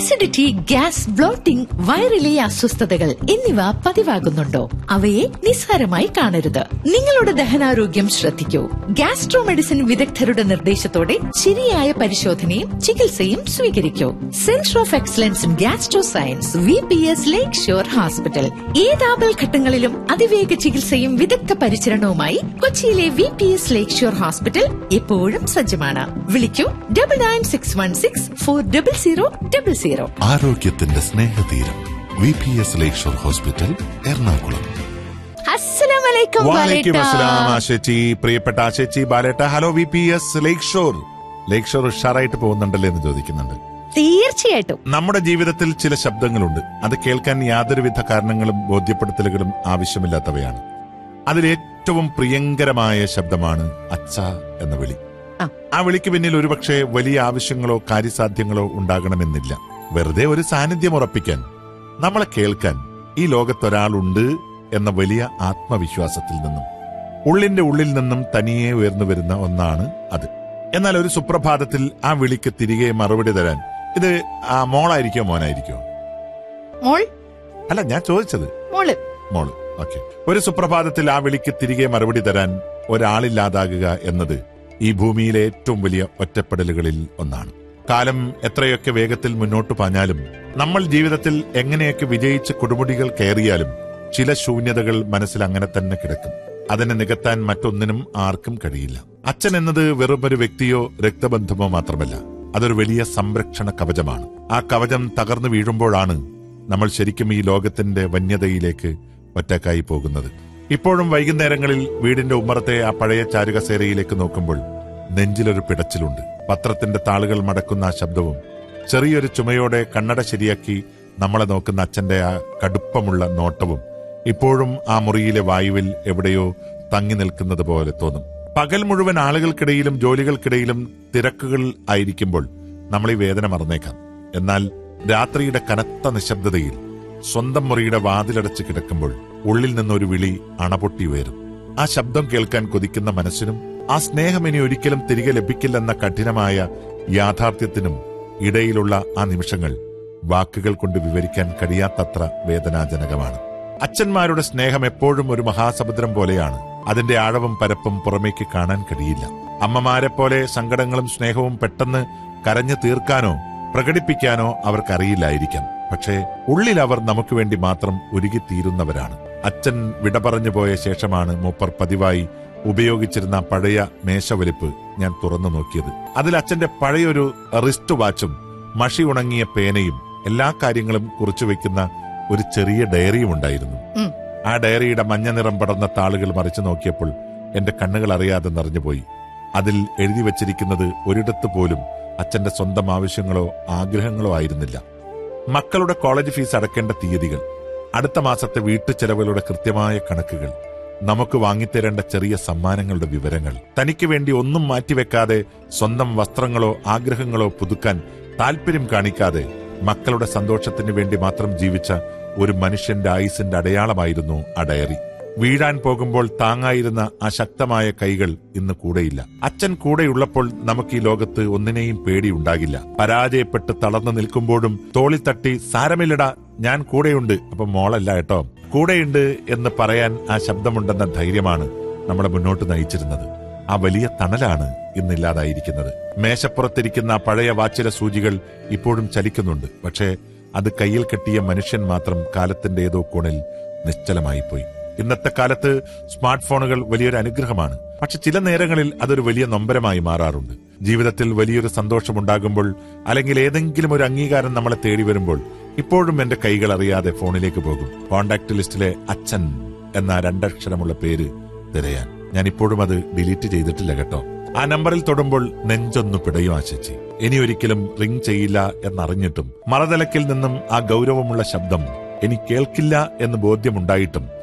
Acidity gas blotting വയറിലെ അസ്വസ്ഥതകൾ എന്നിവ പതിവാകുന്നുണ്ടോ അവയെ നിസ്സാരമായി കാണരുത് നിങ്ങളുടെ ദഹനാരോഗ്യം ശ്രദ്ധിക്കൂ ഗ്യാസ്ട്രോ മെഡിസിൻ വിദഗ്ധരുടെ നിർദ്ദേശത്തോടെ ശരിയായ പരിശോധനയും ചികിത്സയും സ്വീകരിക്കൂ centre of excellence in gastro science V P S lake shore hospital ഏതാപൽ ഘട്ടങ്ങളിലും അതിവേഗ ചികിത്സയും വിദഗ്ധ പരിചരണവുമായി കൊച്ചിയിലെ V P S lake shore hospital എപ്പോഴും സജ്ജമാണ് വിളിക്കൂ double nine six one six four double zero double zero ആരോഗ്യത്തിന്റെ സ്നേഹതീരം V P S lakeshore hospital Ernakulam അസ്സലാമലൈക്കും വാലേക്കും അസ്സലാം ആശേച്ചി പ്രിയപ്പെട്ട ആശേച്ചി ബാലേട്ട hello V P S lake shore lake shore ഉഷാറായിട്ട് പോകുന്നുണ്ടല്ലേ എന്ന് ചോദിക്കുന്നുണ്ട് തീർച്ചയായിട്ടും നമ്മുടെ ജീവിതത്തിൽ ചില ശബ്ദങ്ങളുണ്ട് അത് കേൾക്കാൻ യാതൊരുവിധ കാരണങ്ങളും ബോധ്യപ്പെടുത്തലുകളും ആവശ്യമില്ലാത്തവയാണ് അതിൽ ഏറ്റവും പ്രിയങ്കരമായ ശബ്ദമാണ് അച്ഛ എന്ന വിളി ആ. ആ വിളിക്ക് പിന്നിൽ ഒരുപക്ഷെ വലിയ ആവശ്യങ്ങളോ കാര്യസാധ്യങ്ങളോ ഉണ്ടാകണമെന്നില്ല വെറുതെ ഒരു സാന്നിധ്യം ഉറപ്പിക്കാൻ നമ്മളെ കേൾക്കാൻ ഈ ലോകത്തൊരാളുണ്ട് എന്ന വലിയ ആത്മവിശ്വാസത്തിൽ നിന്നും ഉള്ളിന്റെ ഉള്ളിൽ നിന്നും തനിയെ ഉയർന്നു വരുന്ന ഒന്നാണ് അത് എന്നാൽ ഒരു സുപ്രഭാതത്തിൽ ആ വിളിക്ക് തിരികെ മറുപടി തരാൻ ഇത് ആ മോളായിരിക്കോ മോനായിരിക്കോ മോൾ അല്ല ഞാൻ ചോദിച്ചത് മോള് മോള് ഓക്കെ ഒരു സുപ്രഭാതത്തിൽ ആ വിളിക്ക് തിരികെ മറുപടി തരാൻ ഒരാളില്ലാതാകുക എന്നത് ഈ ഭൂമിയിലെ ഏറ്റവും വലിയ ഒറ്റപ്പെടലുകളിൽ ഒന്നാണ് കാലം എത്രയൊക്കെ വേഗത്തിൽ മുന്നോട്ട് പാഞ്ഞാലും നമ്മൾ ജീവിതത്തിൽ എങ്ങനെയൊക്കെ വിജയിച്ച് കൊടുമുടികൾ കയറിയാലും ചില ശൂന്യതകൾ മനസ്സിൽ അങ്ങനെ തന്നെ കിടക്കും അതിനെ നികത്താൻ മറ്റൊന്നിനും ആർക്കും കഴിയില്ല അച്ഛൻ എന്നത് വെറുമൊരു വ്യക്തിയോ രക്തബന്ധമോ മാത്രമല്ല അതൊരു വലിയ സംരക്ഷണ കവചമാണ് ആ കവചം തകർന്നു വീഴുമ്പോഴാണ് നമ്മൾ ശരിക്കും ഈ ലോകത്തിന്റെ വന്യതയിലേക്ക് ഒറ്റക്കായി പോകുന്നത് ഇപ്പോഴും വൈകുന്നേരങ്ങളിൽ വീടിന്റെ ഉമ്മറത്തെ ആ പഴയ ചാരുകസേരയിലേക്ക് നോക്കുമ്പോൾ നെഞ്ചിലൊരു പിടച്ചിലുണ്ട് പത്രത്തിന്റെ താളുകൾ മടക്കുന്ന ആ ശബ്ദവും ചെറിയൊരു ചുമയോടെ കണ്ണട ശരിയാക്കി നമ്മളെ നോക്കുന്ന അച്ഛന്റെ ആ കടുപ്പമുള്ള നോട്ടവും ഇപ്പോഴും ആ മുറിയിലെ വായുവിൽ എവിടെയോ തങ്ങി നിൽക്കുന്നത് പോലെ തോന്നും പകൽ മുഴുവൻ ആളുകൾക്കിടയിലും ജോലികൾക്കിടയിലും തിരക്കുകൾ ആയിരിക്കുമ്പോൾ നമ്മൾ ഈ വേദന മറന്നേക്കാം എന്നാൽ രാത്രിയുടെ കനത്ത നിശബ്ദതയിൽ സ്വന്തം മുറിയുടെ വാതിലടച്ച് കിടക്കുമ്പോൾ ഉള്ളിൽ നിന്നൊരു വിളി അണപൊട്ടി ഉയരും ആ ശബ്ദം കേൾക്കാൻ കൊതിക്കുന്ന മനസ്സിനും ആ സ്നേഹം ഇനി ഒരിക്കലും തിരികെ ലഭിക്കില്ലെന്ന കഠിനമായ യാഥാർത്ഥ്യത്തിനും ഇടയിലുള്ള ആ നിമിഷങ്ങൾ വാക്കുകൾ കൊണ്ട് വിവരിക്കാൻ കഴിയാത്തത്ര വേദനാജനകമാണ് അച്ഛന്മാരുടെ സ്നേഹം എപ്പോഴും ഒരു മഹാസമുദ്രം പോലെയാണ് അതിന്റെ ആഴവും പരപ്പും പുറമേക്ക് കാണാൻ കഴിയില്ല അമ്മമാരെ പോലെ സങ്കടങ്ങളും സ്നേഹവും പെട്ടെന്ന് കരഞ്ഞു തീർക്കാനോ പ്രകടിപ്പിക്കാനോ അവർക്കറിയില്ലായിരിക്കാം പക്ഷേ ഉള്ളിൽ അവർ നമുക്ക് വേണ്ടി മാത്രം ഉരുകിത്തീരുന്നവരാണ് അച്ഛൻ വിട പറഞ്ഞു പോയ ശേഷമാണ് മൂപ്പർ പതിവായി ഉപയോഗിച്ചിരുന്ന പഴയ മേശവലിപ്പ് ഞാൻ തുറന്നു നോക്കിയത് അതിൽ അച്ഛന്റെ പഴയൊരു റിസ്റ്റ് വാച്ചും മഷി ഉണങ്ങിയ പേനയും എല്ലാ കാര്യങ്ങളും കുറിച്ചു വെക്കുന്ന ഒരു ചെറിയ ഡയറിയും ഉണ്ടായിരുന്നു ഉം. ആ ഡയറിയുടെ മഞ്ഞ നിറം പടർന്ന താളുകൾ മറിച്ചു നോക്കിയപ്പോൾ എന്റെ കണ്ണുകൾ അറിയാതെ നിറഞ്ഞുപോയി അതിൽ എഴുതി വച്ചിരിക്കുന്നത് ഒരിടത്ത് പോലും അച്ഛന്റെ സ്വന്തം ആവശ്യങ്ങളോ ആഗ്രഹങ്ങളോ ആയിരുന്നില്ല മക്കളുടെ കോളേജ് ഫീസ് അടക്കേണ്ട തീയതികൾ അടുത്ത മാസത്തെ വീട്ടു ചെലവുകളുടെ കൃത്യമായ കണക്കുകൾ നമുക്ക് വാങ്ങിത്തരേണ്ട ചെറിയ സമ്മാനങ്ങളുടെ വിവരങ്ങൾ തനിക്ക് വേണ്ടി ഒന്നും മാറ്റിവെക്കാതെ സ്വന്തം വസ്ത്രങ്ങളോ ആഗ്രഹങ്ങളോ പുതുക്കാൻ താല്പര്യം കാണിക്കാതെ മക്കളുടെ സന്തോഷത്തിന് വേണ്ടി മാത്രം ജീവിച്ച ഒരു മനുഷ്യന്റെ ആയുസിന്റെ അടയാളമായിരുന്നു ആ ഡയറി വീഴാൻ പോകുമ്പോൾ താങ്ങായിരുന്ന ആ ശക്തമായ കൈകൾ ഇന്ന് കൂടെയില്ല അച്ഛൻ കൂടെയുള്ളപ്പോൾ നമുക്ക് ഈ ലോകത്ത് ഒന്നിനെയും പേടിയുണ്ടാകില്ല പരാജയപ്പെട്ട് തളർന്നു നിൽക്കുമ്പോഴും തോളിൽ തട്ടി സാരമില്ലടാ ഞാൻ കൂടെയുണ്ട് അപ്പൊ മോളല്ല കേട്ടോ കൂടെയുണ്ട് എന്ന് പറയാൻ ആ ശബ്ദമുണ്ടെന്ന ധൈര്യമാണ് നമ്മളെ മുന്നോട്ട് നയിച്ചിരുന്നത് ആ വലിയ തണലാണ് ഇന്നില്ലാതായിരിക്കുന്നത് മേശപ്പുറത്തിരിക്കുന്ന ആ പഴയ വാച്ചിലെ സൂചികൾ ഇപ്പോഴും ചലിക്കുന്നുണ്ട് പക്ഷേ അത് കയ്യിൽ കെട്ടിയ മനുഷ്യൻ മാത്രം കാലത്തിന്റെ ഏതോ കോണിൽ നിശ്ചലമായി പോയി ഇന്നത്തെ കാലത്ത് സ്മാർട്ട് ഫോണുകൾ വലിയൊരു അനുഗ്രഹമാണ് പക്ഷെ ചില നേരങ്ങളിൽ അതൊരു വലിയ നൊമ്പരമായി മാറാറുണ്ട് ജീവിതത്തിൽ വലിയൊരു സന്തോഷമുണ്ടാകുമ്പോൾ അല്ലെങ്കിൽ ഏതെങ്കിലും ഒരു അംഗീകാരം നമ്മളെ തേടി വരുമ്പോൾ ഇപ്പോഴും എന്റെ കൈകൾ അറിയാതെ ഫോണിലേക്ക് പോകും കോണ്ടാക്ട് ലിസ്റ്റിലെ അച്ഛൻ എന്ന രണ്ടക്ഷരമുള്ള പേര് തിരയാൻ ഞാൻ ഇപ്പോഴും അത് ഡിലീറ്റ് ചെയ്തിട്ടില്ല കേട്ടോ ആ നമ്പറിൽ തൊടുമ്പോൾ നെഞ്ചൊന്നു പിടയും ആശിച്ച് ഇനി ഒരിക്കലും റിംഗ് ചെയ്യില്ല എന്നറിഞ്ഞിട്ടും മറതലക്കിൽ നിന്നും ആ ഗൗരവമുള്ള ശബ്ദം എനിക്ക് കേൾക്കില്ല എന്ന് ബോധ്യമുണ്ടായിട്ടും